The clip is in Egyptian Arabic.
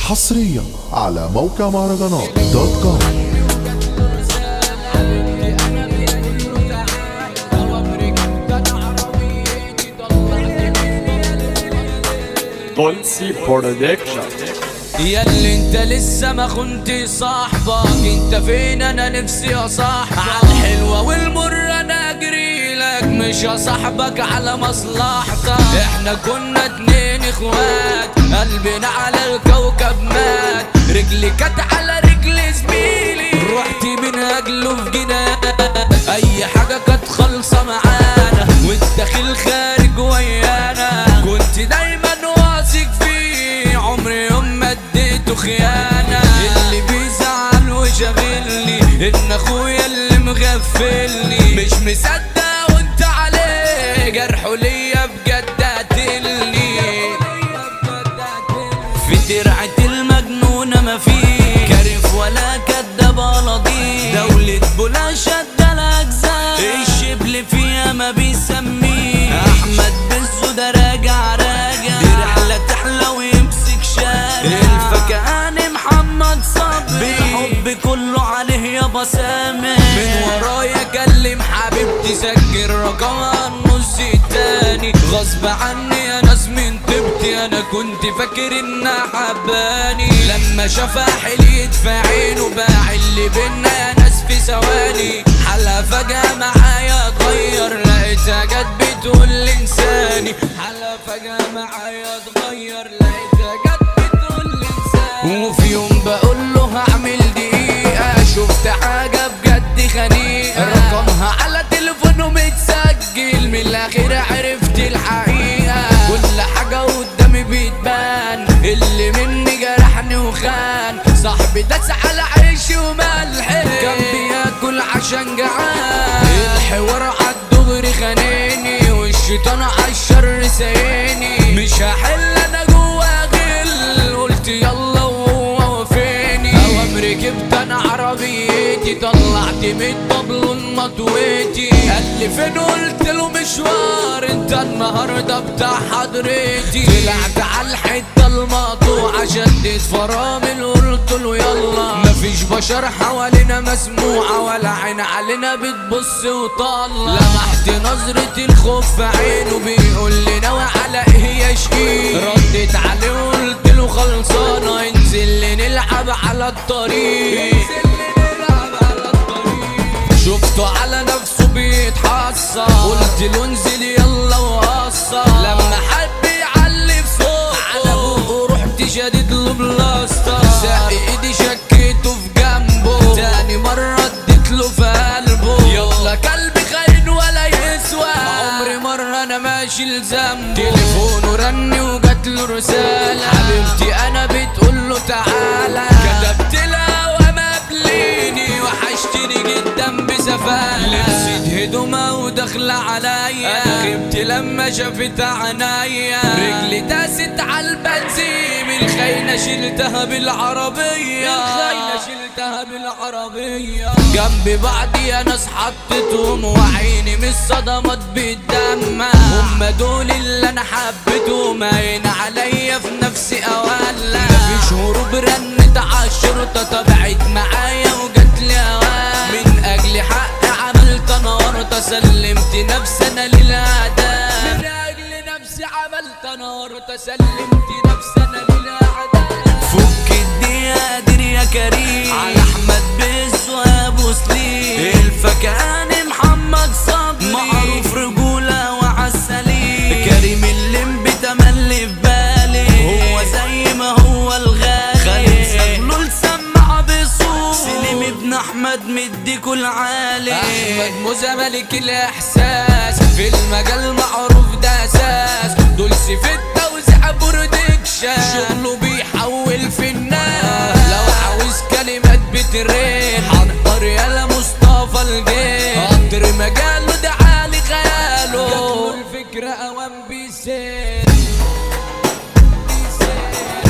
حصريا على موقع مهرجانات دوت كوم بولسي برودكشن ياللي انت لسه ما كنت صاحبك انت فين انا نفسي اصاحبك عالحلوة والمر انا اجري لك مش اصاحبك على مصلحتك احنا كنا اتنين اخوات قلبنا على الكوكب مات رجلي كانت على رجل زميلي رحت من اجله في جنان اي حاجة كانت خالصة معانا والداخل خارج ويانا كنت دايما واثق فيه عمري يوم ما اديته خيانة اللي بيزعل وشاغلني ان اخويا اللي مغفلني مش مصدق وانت عليه جرحه ليا بجد قتلني في ترعة المجنونة ما فيه كارف ولا كداب ولا ضيق دولة بولا شد الأجزاء الشبل فيها ما بيسميه أحمد بزو ده راجع راجع دي رحلة تحلى ويمسك شارع الفكهاني محمد صبري الحب كله عليه يابا سامع من ورايا كلم حبيبتي سجل رقمها النص التاني غصب عني يا ناس من طيبتي انا كنت فاكر انها حباني لما شافها حليت في عينه باع اللي بينا يا ناس في ثواني حالها فجأة معايا اتغير لقيتها جت بتقول لساني حالها فجأة معايا اتغير لقيتها جت بتقول لساني وفي يوم بقول له هعمل دقيقة شفت حاجة بجد خنيقة رقمها على تليفونه متسجل من الآخر عرفت الحقيقة كل حاجة قدامي بتبان اللي مني جرحني وخان صاحبي داس على عيشي وملحي كان بياكل عشان جعان الحوار عالدغري خانيني والشيطان عالشر سايقني مش هحل انا جوا غل قلت يلا وهو وفيني اوامري جبت انا عربيتي طلعت من الطبل مطويتي قال لي فين قلت له مشوار انت النهارده بتاع حضرتي طلعت على الحته المقطوعه شدت فرامل قلت له يلا مفيش بشر حوالينا مسموعه ولا عين علينا بتبص وطلع لمحت نظرة الخوف في عينه بيقول لي ناوي على ايه يا شقيق رديت عليه وقلت له خلصانه انزل لي نلعب على الطريق شفته على نفسه بيتحصى قلت له انزل يلا وقصى لما حب يعلي بصوته على بقه رحت شديد له بلاستر ساق ايدي شكيته في جنبه تاني مرة اديت له في قلبه يلا كلبي خاين ولا يسوى عمري مرة انا ماشي لذنبه تليفونه رن وجات له رسالة حبيبتي انا بتقول له تعالى كتبت لها وما قبليني وحشتني جدا بسفالة لبست هدومها وداخلة عليا انا خبت لما شافت عنايا رجلي داست على البنزين الخاينة شلتها بالعربية الخاينة شلتها بالعربية جنب بعض يا ناس حطيتهم وعيني من الصدمات بتدمع هم دول اللي انا حبيتهم عين عليا في نفسي اولا مفيش هروب رنت عالشرطة طبعت معايا وجت لي اوان من اجل حق عملت انا ورطة سلمت نفسي انا للاعداء من اجل نفسي عملت انا ورطة سلمت نفسي انا للاعداء فك الدنيا قادر يا كريم على احمد بز وابو سليم الفكهاني محمد صبري معروف رجوله وعسليم كريم اللي تملي في بالي هو زي ما هو الغالي خالد سجله لسمع بصوت سليم ابن احمد مديكوا العالي احمد موزة ملك الاحساس في المجال معروف ده اساس دولسي في التوزيع برودكشن شغله بيحول في الناس لو عاوز كلمات بترين حضر يالا مصطفى الجيل قدر مجاله ده عالي خياله الفكرة اوام بيسير